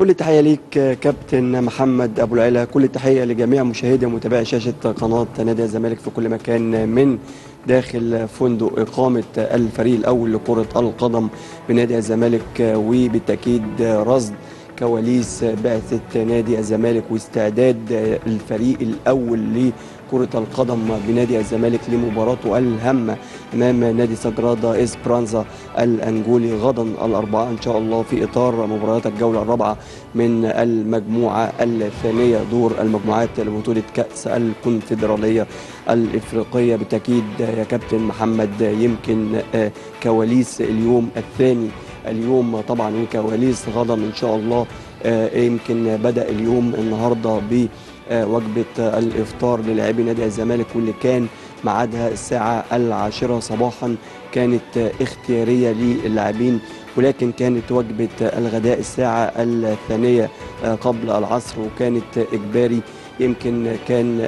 كل التحية ليك كابتن محمد أبو العلا كل التحية لجميع مشاهدي ومتابعي شاشة قناة نادي الزمالك في كل مكان من داخل فندق إقامة الفريق الأول لكرة القدم بنادي الزمالك وبالتأكيد رصد كواليس بعثة نادي الزمالك واستعداد الفريق الأول لكرة القدم بنادي الزمالك لمباراته الهامة أمام نادي سجرادا إسبرانزا الأنجولي غدا الأربعاء إن شاء الله في إطار مباريات الجولة الرابعة من المجموعة الثانية دور المجموعات لبطولة كأس الكونفدرالية الإفريقية بالتأكيد يا كابتن محمد يمكن كواليس اليوم الثاني اليوم طبعا وكواليس غدا ان شاء الله يمكن بدا اليوم النهارده بوجبه الافطار للاعبي نادي الزمالك واللي كان ميعادها الساعه العاشره صباحا كانت اختياريه للاعبين ولكن كانت وجبه الغداء الساعه الثانيه قبل العصر وكانت اجباري يمكن كان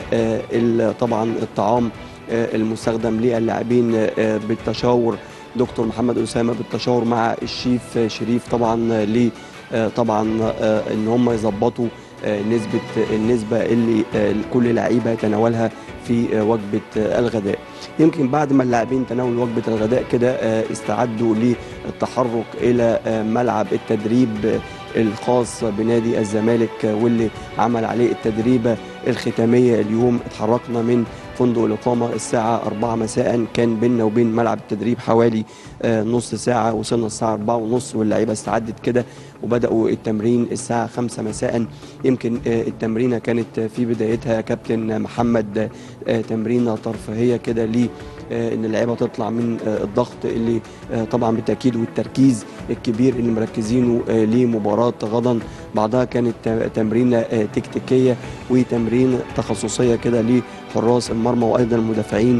طبعا الطعام المستخدم للاعبين بالتشاور دكتور محمد اسامه بالتشاور مع الشيف شريف طبعا ل طبعا ان هم يظبطوا نسبه النسبه اللي كل لعيبه يتناولها في وجبه الغداء يمكن بعد ما اللاعبين تناولوا وجبه الغداء كده استعدوا للتحرك الى ملعب التدريب الخاص بنادي الزمالك واللي عمل عليه التدريبه الختاميه اليوم اتحركنا من فندق الإقامة الساعة 4 مساء كان بيننا وبين ملعب التدريب حوالي نص ساعة وصلنا الساعة 4 ونص واللعيبة استعدت كده وبدأوا التمرين الساعة 5 مساء يمكن التمرينة كانت في بدايتها كابتن محمد تمرينة ترفيهية كده ليه ان اللعيبه تطلع من الضغط اللي طبعا بالتاكيد والتركيز الكبير اللي مركزينه لمباراه غدا بعدها كانت تمرينه تكتيكيه وتمرين تخصصيه كده لحراس المرمى وايضا المدافعين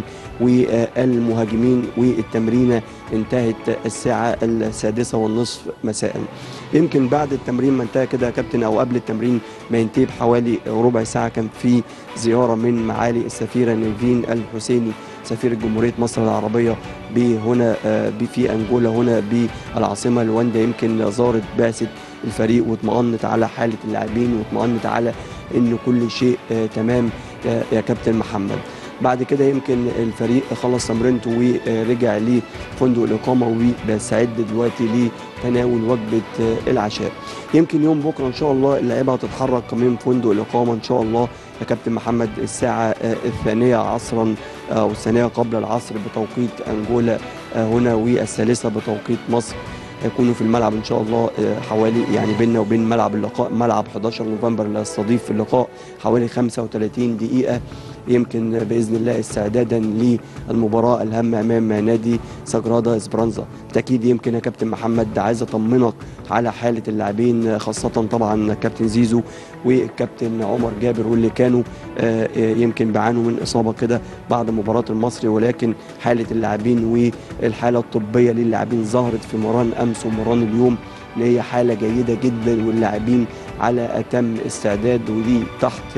والمهاجمين والتمرينه انتهت الساعه السادسه والنصف مساء يمكن بعد التمرين ما انتهى كده يا كابتن او قبل التمرين ما ينتهي بحوالي ربع ساعه كان في زياره من معالي السفيره نيفين الحسيني سفير جمهورية مصر العربية هنا في أنجولا هنا بالعاصمة لواندا يمكن زارت بعثة الفريق واطمأنت على حالة اللاعبين واطمأنت على أن كل شيء تمام يا كابتن محمد بعد كده يمكن الفريق خلص تمرينته ورجع لفندق الإقامة وبيستعد دلوقتي لتناول وجبة العشاء يمكن يوم بكرة إن شاء الله اللعيبة هتتحرك من فندق الإقامة إن شاء الله يا كابتن محمد الساعة الثانية عصرا أو الثانية قبل العصر بتوقيت أنجولا هنا والثالثة بتوقيت مصر هيكونوا في الملعب ان شاء الله حوالي يعني بيننا وبين ملعب اللقاء ملعب 11 نوفمبر اللي هيستضيف اللقاء حوالي 35 دقيقه يمكن باذن الله استعدادا للمباراه الهامه امام نادي سجرادا اسبرانزا بالتاكيد يمكن يا كابتن محمد عايز اطمنك على حاله اللاعبين خاصه طبعا كابتن زيزو والكابتن عمر جابر واللي كانوا يمكن بيعانوا من اصابه كده بعد مباراه المصري ولكن حاله اللاعبين والحاله الطبيه للاعبين ظهرت في مران امس ومران اليوم اللي هي حاله جيده جدا واللاعبين على اتم استعداد ودي تحت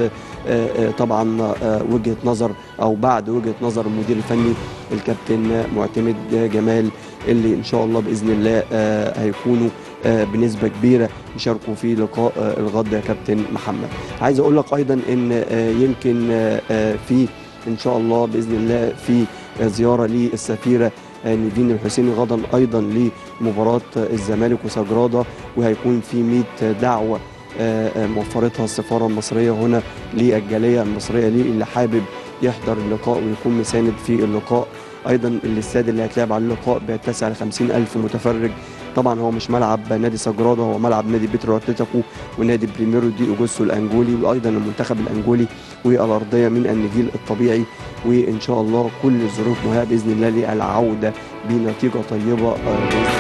طبعا وجهه نظر او بعد وجهه نظر المدير الفني الكابتن معتمد جمال اللي ان شاء الله باذن الله هيكونوا بنسبه كبيره يشاركوا في لقاء الغد يا كابتن محمد عايز اقول لك ايضا ان يمكن في ان شاء الله باذن الله في زياره للسفيره نيفين الحسيني غدا ايضا لمباراه الزمالك وسجراده وهيكون في 100 دعوه موفرتها السفاره المصريه هنا للجاليه المصريه ليه اللي حابب يحضر اللقاء ويكون مساند في اللقاء ايضا الاستاد اللي هيتلعب على اللقاء بيتسع ل 50 الف متفرج طبعا هو مش ملعب نادي سجراده هو ملعب نادي بيترو اتلتيكو ونادي بريميرو دي اوجوستو الانجولي وايضا المنتخب الانجولي والارضيه من النجيل الطبيعي وان شاء الله كل الظروف مهيئه باذن الله للعوده بنتيجه طيبه